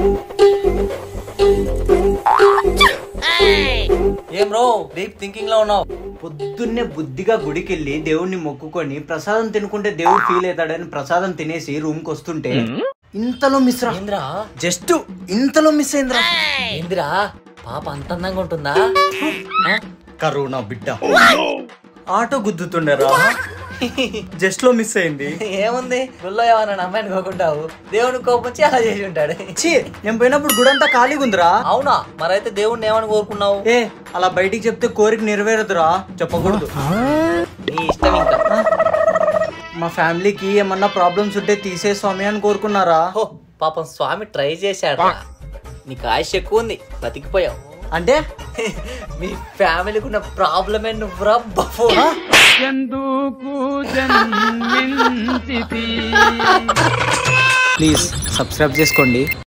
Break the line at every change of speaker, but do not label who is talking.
ఏం రో deep thinking లో ఉన్నావు
పొద్దున్నే బుద్ధిగా గుడికెళ్ళి దేవుణ్ణి మొక్కుకొని ప్రసాదం తినుకుంటే దేవుడు ఫీల్ అవుతాడని ప్రసాదం తినేసి రూమ్ కి వస్తుంటే ఇంతలో మిస్ రా
ఏంద్రా
జస్ట్ ఇంతలో మిస్ అయిందిరా
ఏందిరా పాప అంత అందంగా ఉంటుందా ఆ?
కరోనా బిడ్డ ఆటో గుద్దుతుండరా జస్ట్ లో మిస్ అయింది
ఏముంది గుళ్ళో ఏమన్నా అమ్మాయిని కోకుంటావు దేవుని కోపం వచ్చి అలా చేసి ఉంటాడు
ఛీ నేను పోయినప్పుడు గుడంతా ఖాళీగా ఉందిరా
అవునా మరైతే దేవుణ్ణి ఏమని కోరుకున్నావు
ఏ అలా బయటికి చెప్తే కోరిక నెరవేరదురా చెప్పకూడదు
నీ ఇష్టం ఇంకా
మా ఫ్యామిలీకి ఏమన్నా ప్రాబ్లమ్స్ ఉంటే తీసే స్వామి అని కోరుకున్నారా
హో పాపం స్వామి ట్రై చేశాడు నీకు ఆయుష్ ఎక్కువ ఉంది బతికిపోయావు
అంటే
మీ ఫ్యామిలీకి ఉన్న ప్రాబ్లమే నువ్వురా బఫో
ప్లీజ్ సబ్స్క్రైబ్ చేసుకోండి